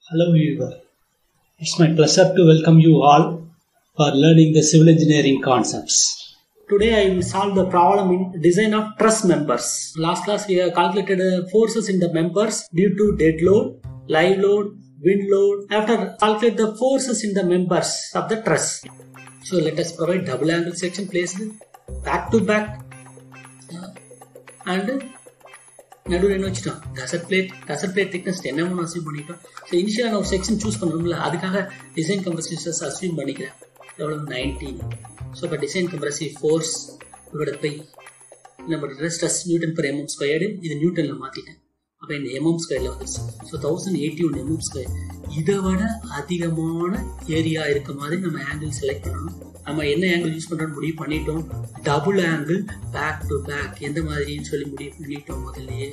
Hello viewer. It's my pleasure to welcome you all for learning the civil engineering concepts. Today I will solve the problem in design of truss members. Last class we have calculated uh, forces in the members due to dead load, live load, wind load. After calculate the forces in the members of the truss. So let us provide double angle section placed back to back uh, and நடுவில் என்ன வச்சுட்டோம் gusset plate gusset plate thickness என்ன ஒன்று achieve பண்ணிட்டோம் so இனிஷியலாக நான் ஒரு section choose பண்ணணும்ல அதுக்காக டிசைன் கம்ப்ரசிவ் அசீவ் பண்ணிக்கிறேன் எவ்வளோ நைன்டீன் ஸோ இப்போ டிசைன் கம்ப்ரசிவ் ஃபோர்ஸ் இதோட போய் என்ன பண்ணிட்டேன் stress newton per mm squared இது நியூட்டனில் மாற்றிட்டேன் அப்போ இந்த எம்எம் ஸ்கொயரில் வந்துருச்சு so thousand eighty one mm square இதை விட அதிகமான ஏரியா இருக்க மாதிரி நம்ம ஆங்கிள் செலக்ட் பண்ணணும் நம்ம என்ன ஆங்கிள் யூஸ் பண்ணுறோம்னு முடிவு பண்ணிட்டோம் double angle back to back எந்த மாதிரின்னு சொல்லி முடிவு பண்ணிட்டோம் முதல்லயே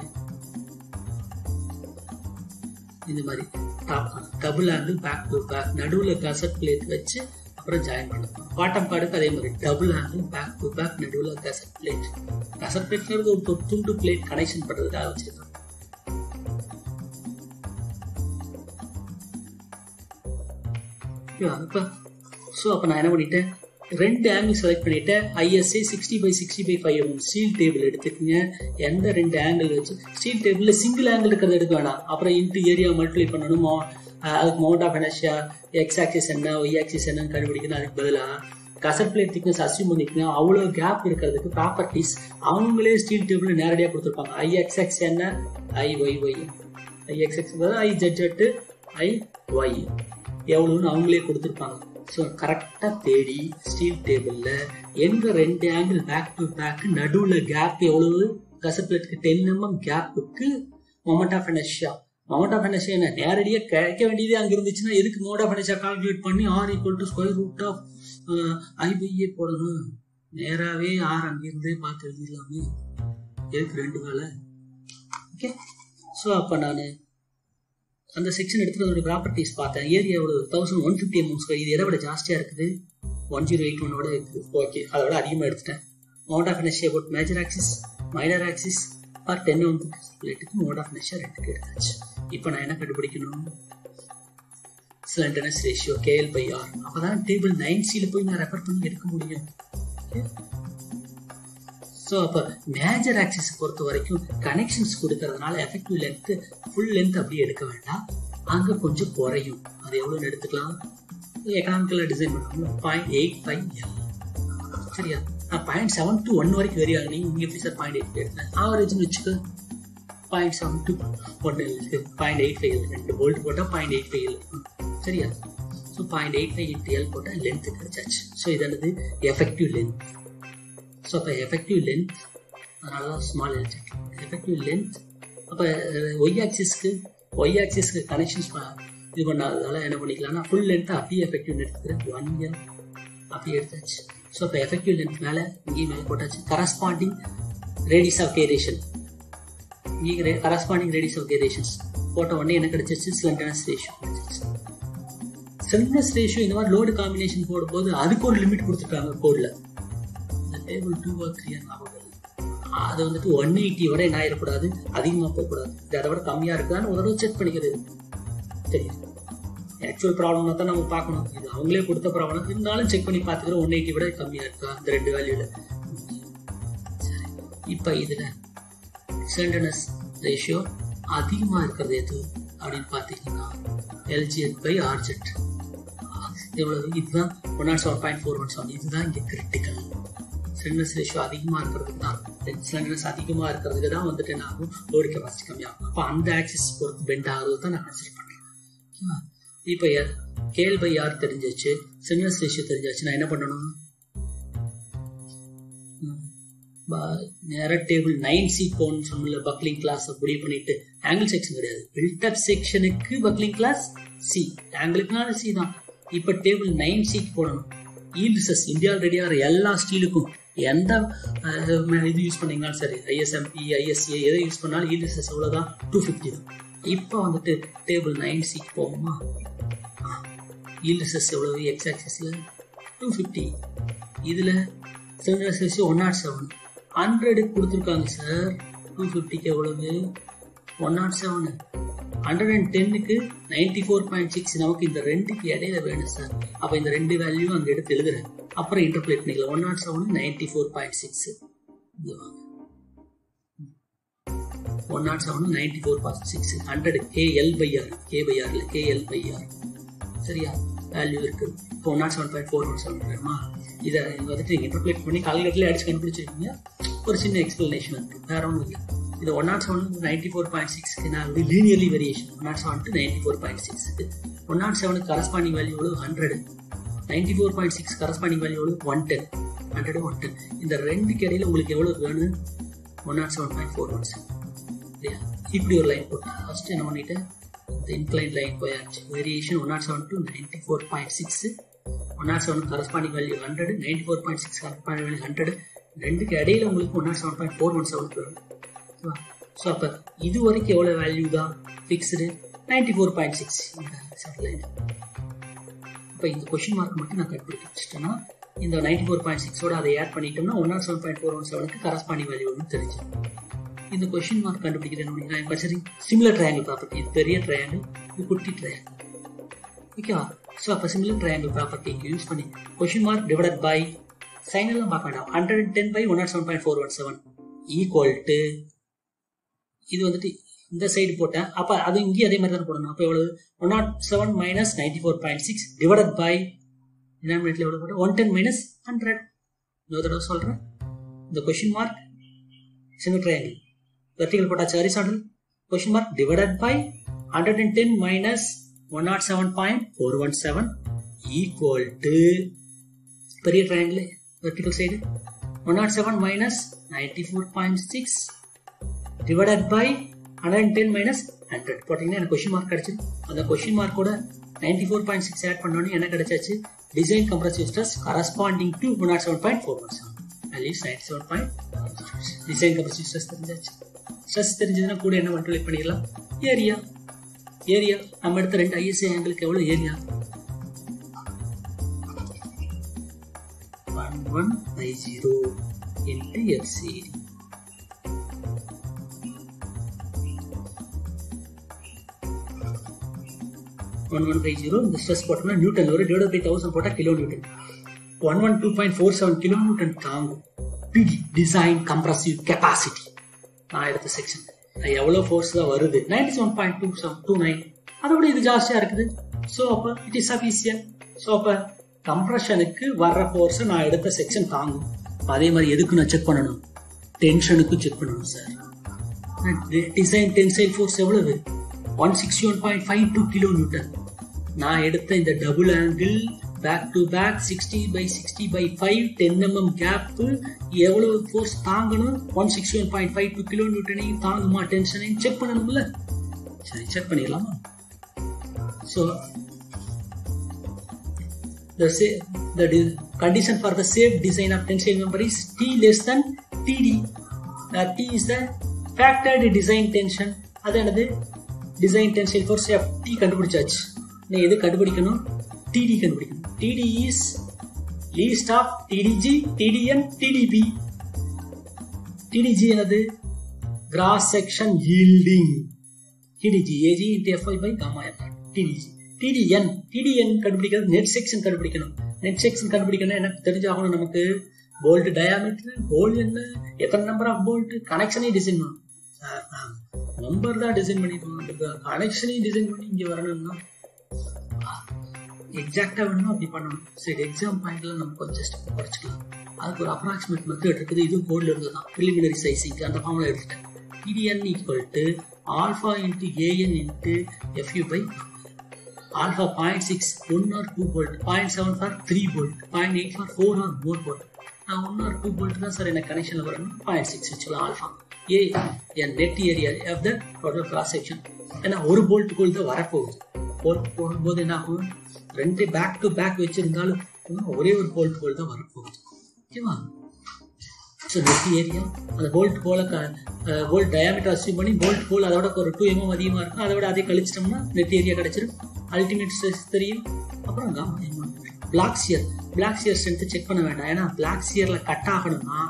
இந்த மாதிரி double angle back to back நடுவில் கசட் பிளேட் வச்சு அப்புறம் ஜாயின் பண்ணணும் பாட்டம் கார்டுக்கு அதே மாதிரி double angle back to back நடுவில் கசட் பிளேட் கசட் பிளேட்ங்கிறது ஒரு துண்டு பிளேட் கனெக்ஷன் பண்ணுறதுக்காக வச்சிருக்கோம் இப்போ ஸோ அப்போ நான் என்ன பண்ணிட்டேன் ரெண்டு ஆங்கிள் செலக்ட் பண்ணிட்டேன் ISA sixty by sixty by five mm steel table எடுத்துக்கோங்க எந்த ரெண்டு ஆங்கிள் வச்சு ஸ்டீல் டேபிளில் சிங்கிள் ஆங்கிள் இருக்கிறத எடுக்க வேணாம் அப்புறம் இன்ட்டு ஏரியா மல்டிப்ளை பண்ணணும் அதுக்கு moment of inertia x axis என்ன ஒய் ஆக்சிஸ் என்னன்னு கண்டுபிடிக்கணும் அதுக்கு பதிலாக கசட் பிளேட் திக்னஸ் அசியூம் பண்ணிக்கணும் அவ்வளோ கேப் இருக்கிறதுக்கு ப்ராப்பர்ட்டிஸ் அவங்களே ஸ்டீல் டேபிள் நேரடியாக கொடுத்துருப்பாங்க ஐ எக்ஸ் எக்ஸ் என்ன I y y I x x I z z I y எவ்வளோன்னு அவங்களே கொடுத்துருப்பாங்க ஸோ கரெக்டாக தேடி ஸ்டீல் டேபிளில் எங்கே ரெண்டு ஆங்கிள் பேக் டு பேக் நடுவில் கேப் எவ்வளவு கசப்ளேட்டுக்கு டென் எம்எம் கேப்புக்கு moment of inertia moment of inertia என்ன நேரடியாக கிடைக்க வேண்டியது அங்கே இருந்துச்சுன்னா எதுக்கு மோட் ஆஃப் எனர்ஷியா கால்குலேட் பண்ணி r equal to square root of I by A போடணும் நேராகவே ஆர் அங்கேருந்தே பார்த்து எழுதிடலாமே எதுக்கு ரெண்டு வேலை ஓகே ஸோ அப்போ நான் அந்த செக்ஷன் எடுத்துட்டு அதோட ப்ராப்பர்ட்டிஸ் பார்த்தேன் ஏரியா எவ்வளோ thousand one fifty mm square இது எதை விட ஜாஸ்தியாக இருக்குது ஒன் ஜீரோ எயிட் ஒன்னோட இருக்குது ஓகே அதை விட அதிகமாக எடுத்துட்டேன் moment of inertia both major axis minor axis r ten one பிளேட்டுக்கு மவுண்ட் ஆஃப் எனர்ஷியா ரெண்டுக்கு எடுத்தாச்சு இப்போ நான் என்ன கண்டுபிடிக்கணும் ஸ்லண்டனஸ் ரேஷியோ கேஎல் பை ஆர் அப்போ தான் டேபிள் நைன் சியில் போய் நான் ரெஃபர் பண்ணி எடுக்க முடியும் ஸோ அப்போ மேஜர் ஆக்சிஸ் பொறுத்த வரைக்கும் கனெக்ஷன்ஸ் கொடுக்கறதுனால எஃபெக்டிவ் லென்த் ஃபுல் லென்த் அப்படியே எடுக்க வேண்டாம் அங்கே கொஞ்சம் குறையும் அது எவ்வளோன்னு எடுத்துக்கலாம் எக்கனாமிக்கலாக டிசைன் பண்ணணும் பாயிண்ட் எயிட் ஃபைவ் எல் சரியா நான் பாயிண்ட் செவன் டு ஒன் வரைக்கும் வெரி ஆகும் நீங்கள் எப்படி சார் பாயிண்ட் எயிட் எடுத்தேன் ஆவரேஜ்னு வச்சுக்க point seven to one l point eight five l ரெண்டு போல்ட் போட்டால் பாயிண்ட் எயிட் ஃபைவ் எல் சரியா so point eight five into l போட்டால் லென்த்து கிடைச்சாச்சு ஸோ இது என்னது எஃபெக்டிவ் லென்த் ஸோ அப்போ எஃபெக்டிவ் லென்த் அதனால தான் ஸ்மால் எல்ஜெட் எஃபெக்டிவ் லென்த் அப்போ ஒய் ஆக்சிஸ்க்கு ஒய் ஆக்சிஸ்க்கு கனெக்ஷன்ஸ் இது பண்ணாததால என்ன பண்ணிக்கலாம்னா ஃபுல் லென்த்தை அப்படியே எஃபெக்டிவ் எடுத்துக்கிறேன் ஒன் இயர் அப்படியே எடுத்தாச்சு ஸோ அப்போ எஃபெக்டிவ் லென்த் மேலே இங்கேயும் மேலே போட்டாச்சு கரஸ்பாண்டிங் ரேடிஸ் ஆஃப் வேரியேஷன் இங்கே கரஸ்பாண்டிங் ரேடிஸ் ஆஃப் வேரியேஷன்ஸ் போட்ட உடனே என்ன கிடைச்சிச்சு ஸ்லண்டனஸ் ரேஷியோ கிடைச்சிச்சு ஸ்லண்டனஸ் ரேஷியோ இந்த மாதிரி லோடு காம்பினேஷன் போடும்போது அதுக்கு ஒரு லிமிட் கொடுத்துருக்காங்க கோடில் டேபிள் டூ ஆர் த்ரீ அது வந்துட்டு ஒன் எயிட்டி வரை என்ன ஆயிடக்கூடாது அதிகமாக போகக்கூடாது இது அதை விட கம்மியாக இருக்குதான்னு ஒரு தடவை செக் பண்ணிக்கிறது தெரியும் ஆக்சுவல் ப்ராப்ளம்னா தான் நம்ம பார்க்கணும் இது அவங்களே கொடுத்த ப்ராப்ளம் இருந்தாலும் செக் பண்ணி பார்த்துக்கிறோம் ஒன் எயிட்டி விட கம்மியாக இருக்கா இந்த ரெண்டு வேல்யூல இப்போ இதில் சென்டனஸ் ரேஷியோ அதிகமாக இருக்கிறது எது அப்படின்னு பார்த்தீங்கன்னா எல்ஜிஎட் பை ஆர்ஜெட் எவ்வளவு இதுதான் one not seven point four one seven இதுதான் இங்கே கிரிட்டிக்கல் ஸ்லெண்டர்னஸ் ரேஷியோ அதிகமாக இருக்கிறதுக்கு தான் ஸ்லெண்டர்னஸ் அதிகமாக இருக்கிறதுக்கு தான் வந்துட்டு என்ன ஆகும் லோடு கெப்பாசிட்டி கம்மியாகும் அப்போ அந்த ஆக்சிஸ் பொறுத்து பெண்ட் ஆகுறது தான் நான் கன்சிடர் பண்ணுறேன் இப்போ கேஎல் பை ஆர் தெரிஞ்சிச்சு ஸ்லெண்டர்னஸ் ரேஷியோ தெரிஞ்சாச்சு நான் என்ன பண்ணணும் நேராக டேபிள் நைன் சி போன்னு சொன்ன பக்லிங் கிளாஸ் முடிவு பண்ணிட்டு ஆங்கிள் செக்ஷன் கிடையாது பில்டப் செக்ஷனுக்கு பக்லிங் கிளாஸ் சி ஆங்கிளுக்குனால சி தான் இப்போ டேபிள் நைன் சிக்கு போடணும் ஈல்ட்ஸஸ் இந்தியாவில் ரெடியாகிற எல்லா ஸ்டீலுக்கும் எந்த இது யூஸ் பண்ணீங்கனாலும் சரி ஐஎஸ்எம்பி ஐஎஸ்சிஏ எதை யூஸ் பண்ணாலும் ஈல்ட்ஸஸ் எவ்வளோதான் டூ ஃபிஃப்டி தான் இப்போ வந்துட்டு டேபிள் நைன் சிக்கு போவோமா ஈல்ட்ஸஸ் எவ்வளவு எக்ஸ் ஆக்சஸில் டூ ஃபிஃப்டி இதில் செவன் ஒன் நாட் செவன் ஹண்ட்ரடுக்கு கொடுத்துருக்காங்க சார் டூ ஃபிஃப்டிக்கு எவ்வளவு one not seven hundred and டென்னுக்கு நைன்டி ஃபோர் பாயிண்ட் சிக்ஸ் நமக்கு இந்த ரெண்டுக்கு இடையில வேணும் சார் அப்போ இந்த ரெண்டு வேல்யூ அங்கே எடுத்து எழுதுறேன் அப்புறம் இன்டர்பிளேட் பண்ணிக்கலாம் one not seven ninety four point six இது வாங்க one not seven ninety four point six hundred K L by R K by R இல்லை கே எல் பை ஆர் சரியா வேல்யூ இருக்கு இப்போ one not seven point four one seven வேணுமா இதை வந்துட்டு நீங்கள் இன்டர்பிளேட் பண்ணி கால்குலேட்டர்ல அடிச்சு கண்டுபிடிச்சிருக்கீங்க ஒரு சின்ன எக்ஸ்பிளனேஷன் இருக்கு வேற ஒன்றும் இல்லை இது one not seven ninety four point சிக்ஸ்க்கு நான் வந்து linearly variation one not seven to ninety four point சிக்ஸ்க்கு ஒன் நாட் செவனுக்கு கரஸ்பாண்டிங் வேல்யூ எவ்வளவு hundred ninety four point six corresponding value எவ்வளவு one ten hundred one ten இந்த ரெண்டுக்கு இடையில உங்களுக்கு எவ்வளவு வேணும் one not seven point four one seven இல்லையா இப்படி ஒரு லைன் போட்டு ஃபர்ஸ்ட் என்ன பண்ணிட்டு இந்த இன்க்ளைன் லைன் போயாச்சு variation one not seven to ninety four point six one not seven corresponding value hundred ninety four point six corresponding value hundred ரெண்டுக்கு இடையில உங்களுக்கு one not seven point four one seven வரும் so அப்போ இது வரைக்கும் எவ்வளோ value தான் fixed ninety four point six line இப்போ இந்த கொஷின் மார்க் மட்டும் நான் கட் வச்சுட்டேன்னா இந்த நைன்டி ஃபோர் பாயிண்ட் சிக்ஸோட அதை ஆட் பண்ணிட்டோம்னா one not seven point four one செவனுக்கு கரஸ்பாண்டிங் வேல்யூ ஒன்று தெரிஞ்சு இந்த கொஷின் மார்க் கண்டுபிடிக்கிறேன் நான் கன்சிடரிங் சிமிலர் ட்ரையாங்கிள் ப்ராப்பர்ட்டி இது பெரிய ட்ரையாங்கிள் இது குட்டி ட்ரையாங்கிள் ஓகேவா ஸோ அப்போ சிமிலர் ட்ரையாங்கிள் ப்ராப்பர்ட்டி யூஸ் பண்ணி question mark divide by sine எல்லாம் பார்க்க வேண்டாம் hundred and ten by one not seven point four one seven equal to இது வந்துட்டு இந்த சைடு போட்டேன் அப்போ அது இங்கேயும் அதே மாதிரி தான் போடணும் அப்போ எவ்வளவு one not seven minus ninety four point six divide by டினாமினேட்ல எவ்வளோ போட்டேன் ஒன் டென் மைனஸ் ஹண்ட்ரட் இன்னொரு தடவை சொல்கிறேன் இந்த question mark single triangle vertical போட்டாச்சு horizontal question mark divided by hundred and ten minus one not seven point four one seven equal to பெரிய triangle vertical side one not seven minus ninety four point six divided by hundred and ten minus hundred போட்டிங்கன்னா எனக்கு question mark கிடைச்சிது அந்த கொஷின் மார்க்கோட ninety four point six add பண்ணோன்னு என்ன கிடைச்சாச்சு design compressive stress corresponding to one not seven point four one seven at least ninety seven point design compressive stress தெரிஞ்சாச்சு ஸ்ட்ரெஸ் தெரிஞ்சதுன்னா கூட என்ன மல்டிப்ளை பண்ணிடலாம் ஏரியா ஏரியா நம்ம எடுத்த ரெண்டு ஐஎஸ்ஐ ஆங்கிளுக்கு எவ்வளோ area one one by zero into FCD one one by zero இந்த ஸ்ட்ரெஸ் போட்டோம்னா நியூட்டன் ஒரு டிவைட் பை தௌசண்ட் போட்டால் kilo newton one one two point four seven kilo newton தாங்கும் பிடி டிசைன் கம்ப்ரசிவ் கெப்பாசிட்டி நான் எடுத்த செக்ஷன் எவ்வளோ ஃபோர்ஸ் தான் வருது ninety seven point two seven two nine அதை விட இது ஜாஸ்தியாக இருக்குது ஸோ அப்போ இட் இஸ் சஃபிஷியன் ஸோ அப்போ கம்ப்ரஷனுக்கு வர்ற ஃபோர்ஸை நான் எடுத்த செக்ஷன் தாங்கும் அதே மாதிரி எதுக்கு நான் செக் பண்ணணும் டென்ஷனுக்கும் செக் பண்ணணும் சார் டிசைன் டென்சைல் ஃபோர்ஸ் எவ்வளவு one sixty one point five two kilo newton நான் எடுத்த இந்த double angle back to back sixty by sixty by five ten MM gap எவ்வளவு ஃபோர்ஸ் தாங்கணும் one sixty one point five two kilo நியூட்டனையும் தாங்குமா டென்ஷனையும் check பண்ணணும்ல சரி செக் பண்ணிடலாமா so the say the de- condition for the safe design of tensile member is T less than TD. The T is the factored design tension. அது என்னது design tensile force F D கண்டுபிடிச்சாச்சு நீ எது கண்டுபிடிக்கணும் TD கண்டுபிடிக்கணும் TD is least of TDG TDN TDB TDG என்னது cross section yielding TDG AG into FY by gamma F TDG TDN TDN கண்டுபிடிக்கிறது net section கண்டுபிடிக்கணும் நெட் செக்ஷன் கண்டுபிடிக்கணும் எனக்கு தெரிஞ்சாகணும் நமக்கு போல்ட் டயாமீட்டர் ஹோல் என்ன எத்தனை நம்பர் ஆஃப் போல்ட் கனெக்ஷனையும் டிசைன் பண்ணணும் சார் நம்பர் தான் டிசைன் பண்ணிருக்கோம் கனெக்ஷனையும் டிசைன் பண்ணி இங்க வரணும்னா எக்ஸாக்டா வேணும் அப்படி பண்ணணும் சரி எக்ஸாம் பாயிண்ட்ல நம்ம கொஞ்சம் ஸ்டெப் குறைச்சிக்கலாம் அதுக்கு ஒரு அப்ராக்சிமேட் மெத்தட் இருக்குது இது கோட்ல இருந்து தான் ப்ரிலிமினரி சைசிங் அந்த ஃபார்முலா எடுத்துட்டேன் TDN equal to alpha into AN into FU by alpha 0.6 1 or 2 volt 0.7 for 3 volt 0.8 for 4 or more volt நான் ஒன் ஆர் டூ போல்ட் தான் சார் எனக்கு கனெக்ஷனில் வரணும் பாயிண்ட் சிக்ஸ் வச்சுக்கலாம் alpha A N net area of the total cross section ஏன்னா ஒரு போல்ட்டுக்குள் தான் வரப்போகுது போல்ட் போகும்போது என்ன ஆகும் ரெண்டு பேக் டு பேக் வச்சிருந்தாலும் ஒரே ஒரு போல்ட்டுக்குள் தான் வரப்போகுது ஓகேவா ஸோ நெட் ஏரியா அந்த போல்ட் போல போல்ட் டயாமீட்டர் அசியூம் பண்ணி போல்ட் போல் அதோட ஒரு டூ எம்எம் அதிகமாக இருக்கும் அதை விட அதே கழிச்சிட்டோம்னா நெட் ஏரியா கிடைச்சிரும் அல்டிமேட் ஸ்ட்ரெஸ் தெரியும் அப்புறம் gamma MM block shear block shear strength check பண்ண வேண்டாம் ஏன்னா பிளாக் சியர்ல கட் ஆகணும்னா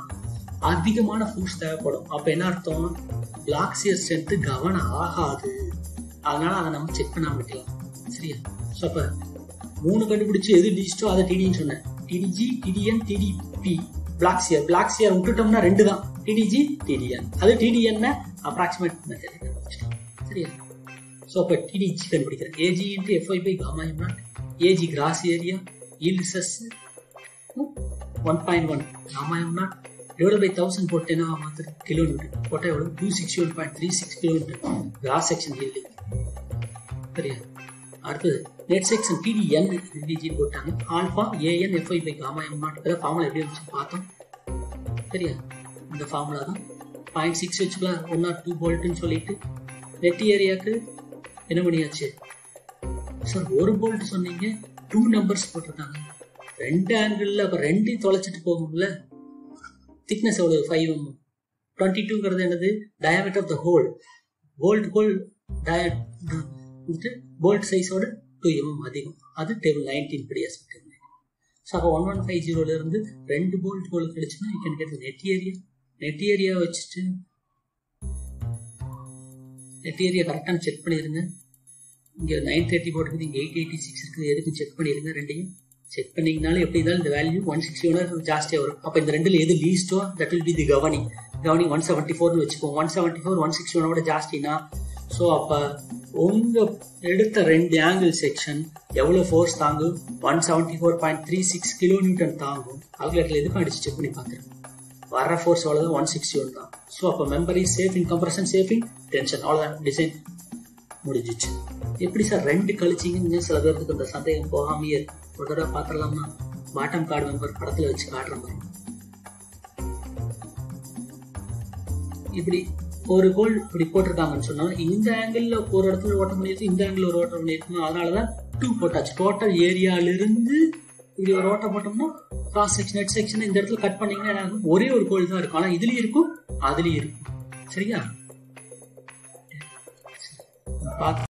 அதிகமான ஃபோர்ஸ் தேவைப்படும் அப்போ என்ன அர்த்தம் பிளாக் சியர் ஸ்ட்ரென்த் கவனம் ஆகாது அதனால அதை நம்ம செக் பண்ணாம விட்டுலாம் சரியா ஸோ அப்ப மூணு கண்டுபிடிச்சு எது டிஜிட்டோ அதை டிடின்னு சொன்னேன் TDG TDN TDB block shear block shear விட்டுட்டோம்னா ரெண்டு தான் டிடிஜி டிடிஎன் அது டிடிஎன் அப்ராக்சிமேட் மெத்தட் சரியா ஸோ அப்போ டிடிஜி கண்டுபிடிக்கிறேன் AG into FY by gamma M not AG cross area yield செஸ் one point one gamma M not divide by thousand போட்டேன்னா மாத்திரம் கிலோமீட்டர் போட்டால் எவ்வளோ two sixty one point three six kilometre cross section yield சரியா அடுத்தது net section TDN TG போட்டாங்க alpha AN FI by gamma M not formula எப்படி இருந்துச்சு பார்த்தோம் சரியா இந்த ஃபார்முலா தான் பாயிண்ட் சிக்ஸ் வச்சுக்கலாம் ஒன் ஆர் டூ போல்ட்டுன்னு சொல்லிட்டு நெட் ஏரியாவுக்கு என்ன பண்ணியாச்சு சார் ஒரு போல்ட் சொன்னீங்க டூ நம்பர்ஸ் போட்டிருக்காங்க ரெண்டு ஆங்கிள் அப்போ ரெண்டையும் தொலைச்சிட்டு போகும்ல திக்னஸ் எவ்வளவு ஃபைவ் எம் டுவெண்ட்டி டூங்கிறது என்னது diameter of the hole bolt hole dia வந்துட்டு போல்ட் சைஸோட டூ எம்எம் அதிகம் அது டேபிள் நைன்டீன் படி எஸ்பெக்ட் ஸோ அப்போ ஒன் ஒன் ஃபைவ் ஜீரோலேருந்து ரெண்டு போல்ட் ஹோல் கிடைச்சுன்னா you can get net area net area வச்சுட்டு நெட் ஏரியா கரெக்டாக செக் பண்ணிடுங்க இங்கே நைன் தேர்ட்டி போட்டுருக்குது இங்கே எயிட் எயிட்டி சிக்ஸ் இருக்குது எதுக்கும் செக் பண்ணிடுங்க ரெண்டையும் செக் பண்ணிங்கனாலும் எப்படி இருந்தாலும் இந்த வேல்யூ ஒன் சிக்ஸ்டி ஒன் ஜாஸ்தியாக வரும் அப்போ இந்த ரெண்டில் எது லீஸ்டோ தட் வில் பி தி கவனி கவனி ஒன் செவன்ட்டி ஃபோர்னு வச்சுக்கோங்க one seventy four one sixty ஒனோட ஜாஸ்தினா ஸோ அப்போ உங்கள் எடுத்த ரெண்டு ஆங்கிள் செக்ஷன் எவ்வளோ ஃபோர்ஸ் தாங்கும் one seventy four point three six kilometre தாங்கும் கால்குலேட்டர் எதுக்கும் அடிச்சு செக் பண்ணி பார்க்குறேன் வர ஃபோர்ஸ் அவ்வளோதான் ஒன் சிக்ஸ்டி ஒன் தான் ஸோ அப்போ மெம்பரி safe in compression safe in tension அவ்வளோதான் டிசைன் முடிஞ்சிச்சு எப்படி சார் ரெண்டு கழிச்சிங்கன்னு சில பேருக்கு இந்த சந்தேகம் போகாமையே ஒரு தடவை பார்த்துடலாமா பாட்டம் கார்டு மெம்பர் படத்தில் வச்சு காட்டுற மாதிரி இப்படி ஒரு கோல் இப்படி போட்டிருக்காங்கன்னு சொன்னா இந்த ஆங்கிள் ஒரு இடத்துல ஓட்ட பண்ணியிருக்கு இந்த ஆங்கிள் ஒரு ஓட்டம் பண்ணியிருக்கணும் அதனாலதான் டூ போட்டாச்சு டோட்டல் ஏரியாலிருந்து இப்படி ஒரு ஓட்டம் போட்டோம்னா கிராஸ் செக்ஷன் நெட் செக்ஷன் இந்த இடத்துல கட் பண்ணீங்கன்னா என்ன ஆகும் ஒரே ஒரு கோல் தான் இருக்கும் ஆனா இதுலயும் இருக்கும் அதுலயும் இருக்கும் சரியா